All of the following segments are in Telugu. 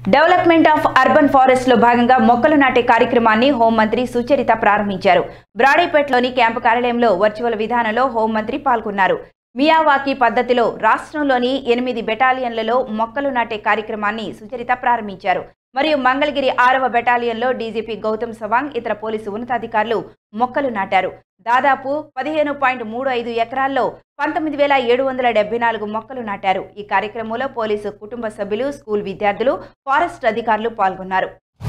డెవలప్మెంట్ ఆఫ్ అర్బన్ ఫారెస్ట్ లో భాగంగా మొక్కలు నాటే కార్యక్రమాన్ని హోంమంత్రి సుచరిత ప్రారంభించారు బ్రాడీపేటలోని క్యాంపు కార్యాలయంలో వర్చువల్ విధానంలో హోంమంత్రి పాల్గొన్నారు మియావాకీ పద్ధతిలో రాష్ట్రంలోని ఎనిమిది బెటాలియన్లలో మొక్కలు నాటే కార్యక్రమాన్ని సుచరిత ప్రారంభించారు మరియు మంగళగిరి ఆరవ బెటాలియన్లో డీజీపీ గౌతమ్ సవాంగ్ ఇతర పోలీసు ఉన్నతాధికారులు మొక్కలు నాటారు దాదాపు పదిహేను పాయింట్ మూడు ఐదు ఎకరాల్లో పంతొమ్మిది వేల ఏడు వందల డెబ్బై నాలుగు మొక్కలు నాటారు ఈ కార్యక్రమంలో పోలీసు కుటుంబ సభ్యులు స్కూల్ విద్యార్థులు ఫారెస్ట్ అధికారులు పాల్గొన్నారు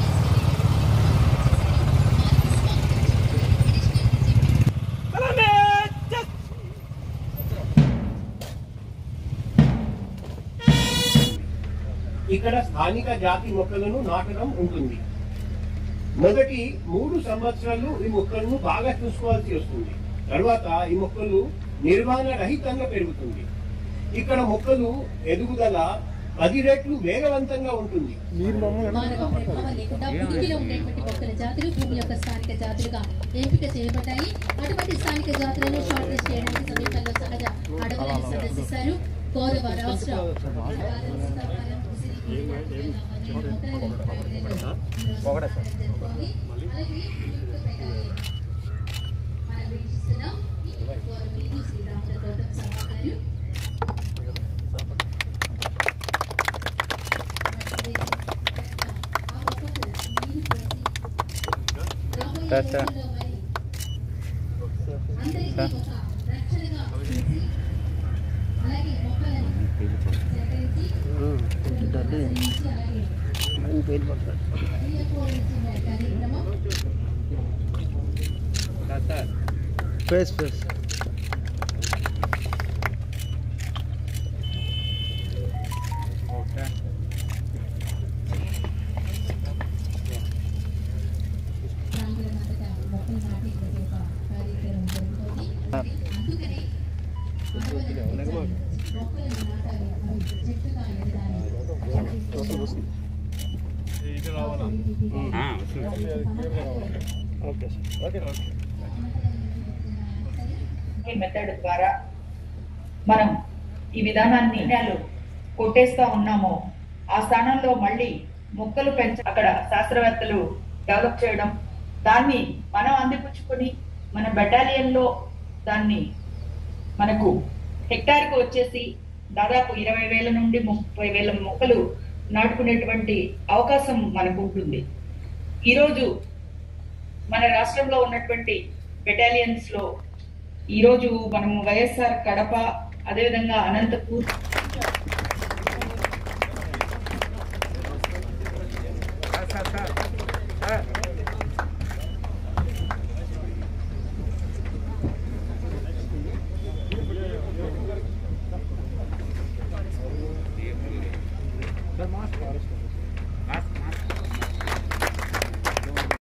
ఇక్కడ స్థానిక జాతి మొక్కలను నాటడం ఉంటుంది మొదటి మూడు సంవత్సరాలు ఈ మొక్కలను బాగా చూసుకోవాల్సి వస్తుంది తర్వాత ఈ మొక్కలు నిర్వహణ రహితంగా పెరుగుతుంది ఇక్కడ మొక్కలు ఎదుగుదల పది రెట్లు వేగవంతంగా ఉంటుంది మానవ ప్రభావం లేకుండా భూమిలో ఉండేటువంటి మొక్కల జాతులు భూమి యొక్క స్థానిక జాతులుగా ఎంపిక చేయబడ్డాయి అటువంటి స్థానిక జాతులను షార్ట్ లిస్ట్ చేయడానికి సమీపంలో సహజ అడవులను సందర్శిస్తారు గౌరవ రాష్ట్ర సీతాఫలం, ఉసిరి, మొక్కలను జరుపుకోవాలి. అలాగే మనం వీక్షిస్తున్నాం గౌరవనీయులు శ్రీరాముల గౌతమ్ సభా గారు face face okay sir okay okay ఈ మెథడ్ ద్వారా మనం ఈ విధానాన్ని విధానాలు కొట్టేస్తా ఉన్నామో ఆ స్థానంలో మళ్ళీ మొక్కలు పెంచ అక్కడ శాస్త్రవేత్తలు డెవలప్ చేయడం దాన్ని మనం అందిపుచ్చుకొని మన బెటాలియన్ లో దాన్ని మనకు హెక్టార్కి వచ్చేసి దాదాపు ఇరవై వేల నుండి ముప్పై వేల మొక్కలు నాటుకునేటువంటి అవకాశం మనకు ఉంటుంది ఈరోజు మన రాష్ట్రంలో ఉన్నటువంటి బెటాలియన్స్ లో ఈరోజు మనము వైఎస్ఆర్ కడప అదేవిధంగా అనంతపూర్ సార్ సార్